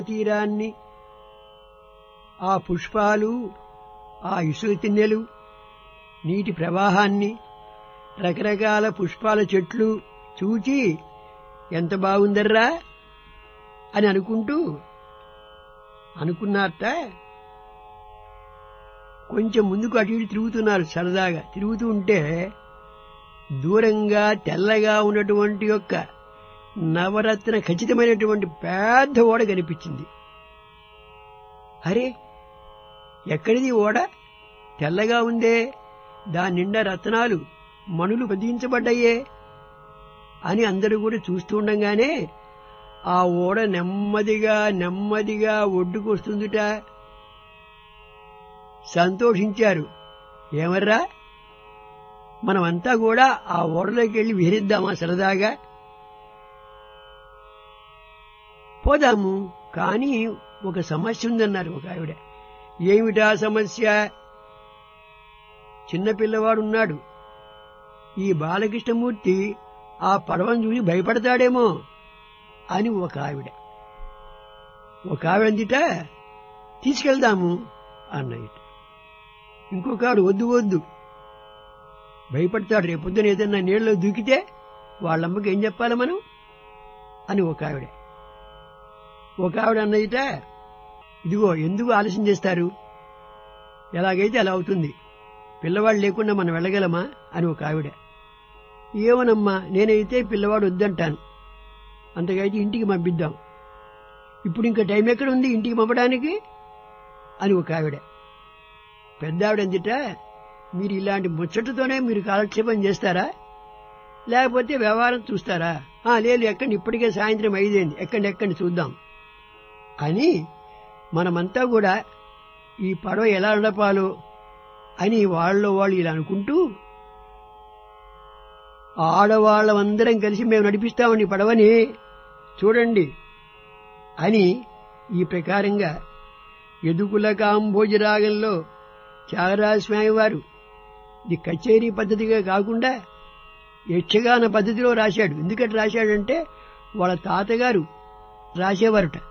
తీరాన్ని ఆ పుష్పాలు ఆ ఇసుక తిన్నెలు నీటి ప్రవాహాన్ని రకరకాల పుష్పాల చెట్లు చూచి ఎంత బాగుందర్రా అని అనుకుంటూ అనుకున్నారట కొంచెం ముందుకు అటు ఇటు తిరుగుతున్నారు సరదాగా తిరుగుతూ ఉంటే దూరంగా తెల్లగా ఉన్నటువంటి యొక్క నవరత్న ఖచ్చితమైనటువంటి పెద్ద ఓడ కనిపించింది అరే ఎక్కడిది ఓడ తెల్లగా ఉందే దాని నిండా రత్నాలు మణులు పదించబడ్డాయే అని అందరూ కూడా చూస్తూ ఉండగానే ఆ ఓడ నెమ్మదిగా నెమ్మదిగా ఒడ్డుకు వస్తుందిట సంతోషించారు ఏమర్రా మనమంతా కూడా ఆ ఓడలోకి వెళ్ళి విహరిద్దామా సరదాగా పోదాము కానీ ఒక సమస్య ఉందన్నారు ఒక ఆవిడ ఏమిటా సమస్య చిన్నపిల్లవాడున్నాడు ఈ బాలకృష్ణమూర్తి ఆ పడవను చూసి భయపడతాడేమో అని ఒక ఆవిడ ఒక ఆవిడ అందిట తీసుకెళ్దాము అన్నయ్య ఇంకొక ఆవిడ వద్దు వద్దు భయపడతాడు రేపు పొద్దున ఏదన్నా నీళ్ళలో దూకితే వాళ్ళమ్మకి ఏం చెప్పాలి మనం అని ఒక ఆవిడ ఒక ఆవిడ అన్నయ్యట ఇదిగో ఎందుకు ఆలస్యం చేస్తారు ఎలాగైతే అలా అవుతుంది పిల్లవాడు లేకుండా మనం వెళ్ళగలమా అని ఒక ఆవిడ ఏమోనమ్మా నేనైతే పిల్లవాడు వద్దంటాను అంతకైతే ఇంటికి పంపిద్దాం ఇప్పుడు ఇంకా టైం ఎక్కడ ఉంది ఇంటికి పంపడానికి అని ఒక ఆవిడ పెద్ద ఆవిడ అందిట మీరు ఇలాంటి ముచ్చటతోనే మీరు కాలక్షేపం చేస్తారా లేకపోతే వ్యవహారం చూస్తారా ఆ లేదు ఎక్కండి ఇప్పటికే సాయంత్రం ఐదైంది ఎక్కండి ఎక్కండి చూద్దాం అని మనమంతా కూడా ఈ పడవ ఎలా నడపాలో అని వాళ్ళలో వాళ్ళు ఇలా అనుకుంటూ ఆడవాళ్ళమందరం కలిసి మేము నడిపిస్తామండి పడవని చూడండి అని ఈ ప్రకారంగా ఎదుకుల కాంభోజ రాగంలో త్యాగరాజస్వామి వారు ఇది కచేరీ పద్ధతిగా కాకుండా యక్షగాన పద్ధతిలో రాశాడు ఎందుకంటే రాశాడంటే వాళ్ళ తాతగారు రాసేవారుట